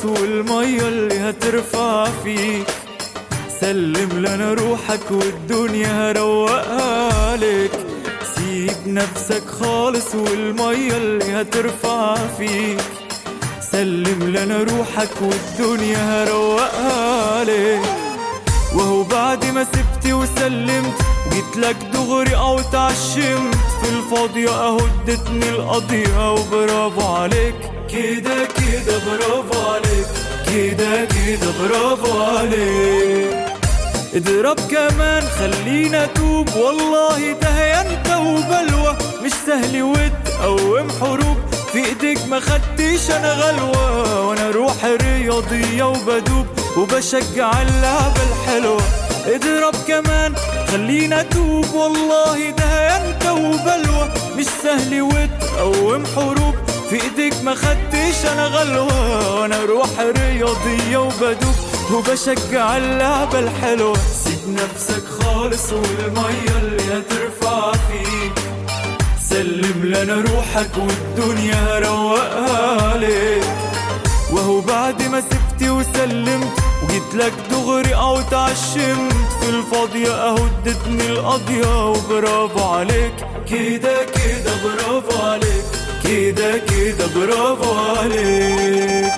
خالص والمية اللي هترفع فيك سلم لنا روحك والدنيا هروقها لك سيب نفسك خالص والمية اللي هترفع فيك سلم لنا روحك والدنيا هروقها لك وهو بعد ما سبتي وسلمت جيت لك دغري او تعشمت في الفاضية اهو ادتني القضية وبرافو عليك كده كده برافو عليك كده كده برافو عليك اضرب كمان خلينا توب والله ده انت وبلوى مش سهل وتقوم حروب في ايديك ما خدتش انا غلوة وانا روح رياضية وبدوب وبشجع اللعبة الحلوة اضرب كمان خلينا توب والله ده انت وبلوى مش سهل وتقوم حروب في ايديك ما خدتش انا غلوة وانا روح رياضية وبدوب وبشجع اللعبة الحلوة سيب نفسك خالص والمية اللي هترفع فيك سلم لنا روحك والدنيا روقها عليك وهو بعد ما سبتي وسلمت وجيت لك دغري او تعشمت في الفاضية اهو ادتني القضية وبرافو عليك كده كده برافو عليك كده كده برافو عليك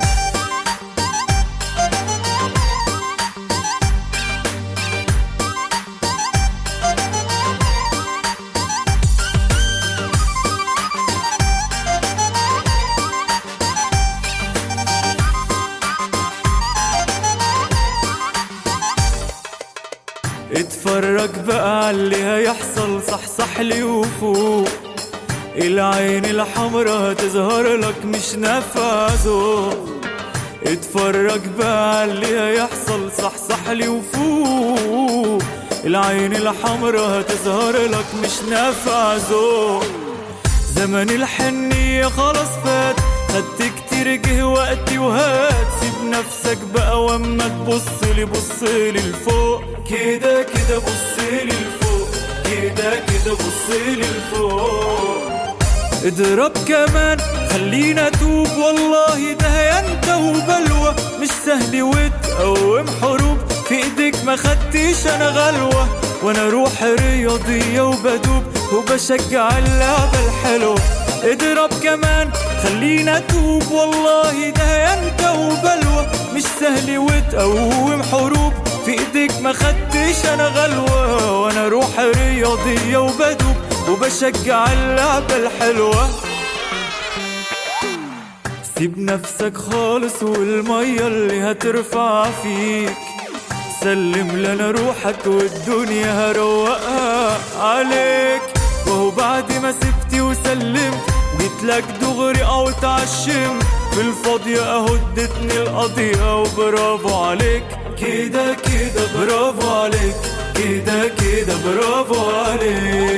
اتفرج بقى على اللي هيحصل صحصح لي وفوق العين الحمرا هتظهر لك مش نفاذه اتفرج بقى على اللي هيحصل صحصح لي وفوق العين الحمرا هتظهر لك مش نفاذه زمن الحنية خلاص فات خدت كتير جه وقتي وهات سيب نفسك بقى واما تبص لي بص لي لفوق كده كده بص لي لفوق كده كده بص لي لفوق اضرب كمان خلينا توب والله ده انت وبلوى مش سهل وتقوم حروب في ايديك ما خدتش انا غلوة وانا روح رياضية وبدوب وبشجع اللعبة الحلوة اضرب كمان خلينا توب والله ده انت وبلوى مش سهل وتقوم حروب في ايديك ما خدتش انا غلوة وانا روح رياضية وبدوب وبشجع اللعبة الحلوة سيب نفسك خالص والمية اللي هترفع فيك سلم لنا روحك والدنيا هروقها عليك وهو بعد ما سبتي وسلمت وجيت لك دغري او تعشمت في الفاضية اهو ادتني القضية وبرافو عليك كده كده برافو عليك كده كده برافو عليك